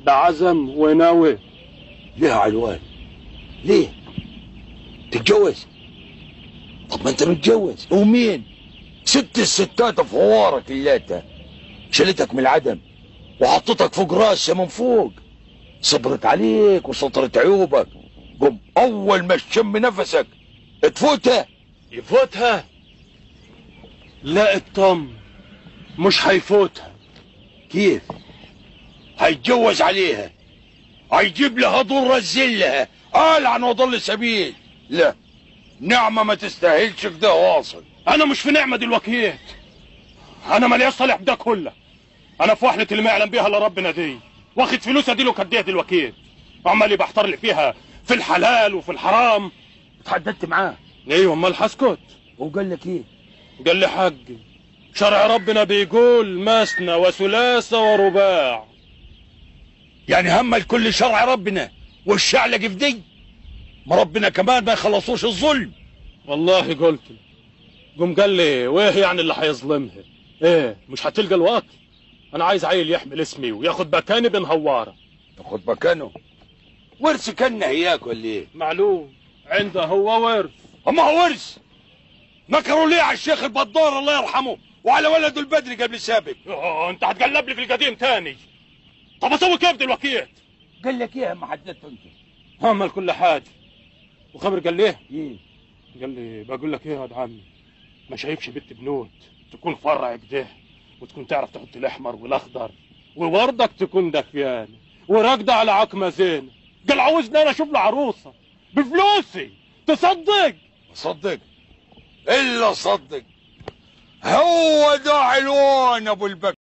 ده عزم وناوي ليه يا علوان ليه تتجوز طب ما انت متجوز ومين ست الستات في حوارك اللاتة شلتك من العدم وحطتك فوق راسها من فوق صبرت عليك وسطرت عيوبك قم اول ما تشم نفسك تفوتها يفوتها لا اطمن مش هيفوتها كيف هيتجوز عليها هيجيب لها ضر الزلها قال عن وضل سبيل لا نعمة ما تستاهلش كده واصل انا مش في نعمه دلوقتي انا ماليش صالح بده كله انا في وحله اللي ما يعلم بيها الا ربنا دي واخد فلوسها دي له كديه دلوقتي وعمال بحتار لي فيها في الحلال وفي الحرام اتحددت معاه ايوه امال هسكت وقال لك ايه قال لي حقي شرع ربنا بيقول مثنى وثلاثة ورباع يعني هم الكل شرع ربنا والشعلق في دي ما ربنا كمان ما يخلصوش الظلم والله قلت له قوم قال لي وايه يعني اللي هيظلمها ايه مش هتلقى الوقت انا عايز عيل يحمل اسمي وياخد مكاني بين هواره تاخد مكانه ورث كنا هياك ولا ايه معلوم عنده هو ورث اما هو ورث نكروا ليه على الشيخ البدار الله يرحمه وعلى ولده البدري قبل السابق أوه، انت هتقلب لي في القديم تاني طب اسوي كيف دلوقتي قال لك ايه ما حددته انت عمل كل حاجه وخبر قال ليه ايه قال لي بقول لك ايه يا واد عمي ما شايفش بنت بنوت تكون فرع كده وتكون تعرف تحط الاحمر والاخضر ووردك تكون دفيان وراكده على عقمه زينه قال عاوزني انا اشوف له عروسه بفلوسي تصدق صدق الا صدق هو ده علوان ابو البكر